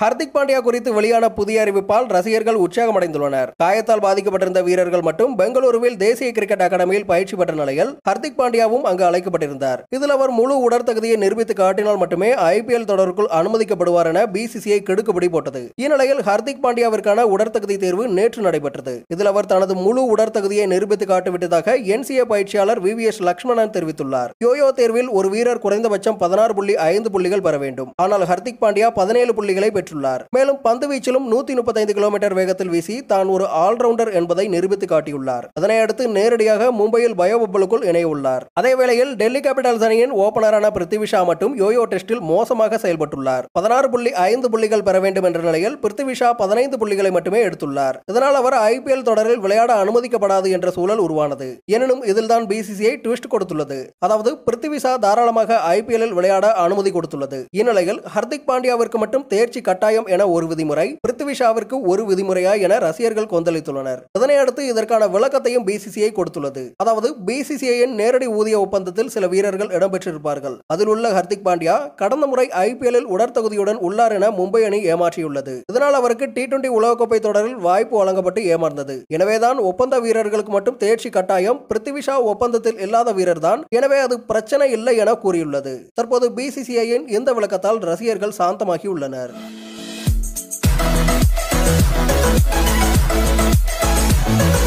ஹர்திக் பாண்டியா குறித்து வெளியான புதிய அறிவிப்பால் ரசிகர்கள் உற்சாகமடைந்துள்ளனர் காயத்தால் பாதிக்கப்பட்டிருந்த வீரர்கள் மட்டும் பெங்களூருவில் தேசிய கிரிக்கெட் அகாடமியில் பயிற்சி பெற்ற நிலையில் ஹர்திக் பாண்டியாவும் அங்கு அழைக்கப்பட்டிருந்தார் இதில் அவர் முழு உடற்தகுதியை நிரூபித்து காட்டினால் மட்டுமே ஐபிஎல் தொடருக்குள் அனுமதிக்கப்படுவார் என பிசிசிஐ கிடுக்குப்பிடி போட்டது இந்நிலையில் ஹர்திக் பாண்டியாவிற்கான உடற்தகுதி தேர்வு நேற்று நடைபெற்றது இதில் அவர் தனது முழு உடற்தகுதியை நிரூபித்து காட்டிவிட்டதாக என்சிஏ பயிற்சியாளர் வி வி எஸ் லக்ஷ்மணன் தெரிவித்துள்ளார் யோயோ தேர்வில் ஒரு வீரர் குறைந்தபட்சம் பதினாறு புள்ளி ஐந்து புள்ளிகள் பெற வேண்டும் ஆனால் ஹர்திக் பாண்டியா பதினேழு புள்ளிகளை பெற்றுள்ளார் மேலும் பந்து வீச்சிலும் நூத்தி முப்பத்தைந்து கிலோமீட்டர் வேகத்தில் வீசி தான் ஒரு ஆல்ரவுண்டர் என்பதை நிரூபித்து காட்டியுள்ளார் அதனை அடுத்து நேரடியாக மும்பையில் பயோ பப்பலுக்குள் இணையுள்ளார் அதேவேளையில் டெல்லி கேபிட்டல்ஸ் அணியின் ஓபனரான பிருத்திவி ஷா மட்டும் யோயோ டெஸ்டில் மோசமாக செயல்பட்டுள்ளார் பதினாறு புள்ளி ஐந்து புள்ளிகள் பெற வேண்டும் என்ற நிலையில் பிருத்திவி ஷா பதினைந்து புள்ளிகளை மட்டுமே எடுத்துள்ளார் இதனால் அவர் ஐபிஎல் தொடரில் விளையாட அனுமதிக்கப்படாது என்ற சூழல் உருவானது எனினும் இதில்தான் பிசிசிஐ ட்விஸ்ட் கொடுத்துள்ளது அதாவது பிருத்திவி ஷா தாராளமாக ஐபிஎல்லில் விளையாட அனுமதி கொடுத்துள்ளது இந்நிலையில் ஹர்திக் பாண்டியாவிற்கு மட்டும் தேர்ச்சி கட்டாயம் என ஒரு விதிமுறை பிருத்திவி ஷாவிற்கு ஒரு விதிமுறையா என ரசிகர்கள் கொந்தளித்துள்ளனர் இதனை அடுத்து இதற்கான விளக்கத்தையும் பிசிசிஐ கொடுத்துள்ளது அதாவது பிசிசிஐயின் நேரடி ஊதிய ஒப்பந்தத்தில் சில வீரர்கள் இடம்பெற்றிருப்பார்கள் அதில் உள்ள ஹர்திக் பாண்டியா கடந்த முறை ஐபிஎல்லில் உடற்தகுதியுடன் உள்ளார் என மும்பை அணி ஏமாற்றியுள்ளது இதனால் அவருக்கு டி டுவெண்டி உலகக்கோப்பை தொடரில் வாய்ப்பு வழங்கப்பட்டு ஏமாந்தது எனவேதான் ஒப்பந்த வீரர்களுக்கு மட்டும் தேர்ச்சி கட்டாயம் பிருத்திவி ஷா ஒப்பந்தத்தில் இல்லாத வீரர்தான் எனவே அது பிரச்சனை இல்லை என கூறியுள்ளது தற்போது பிசிசிஐயின் இந்த விளக்கத்தால் ரசிகர்கள் சாந்தமாகி உள்ளனர் Thank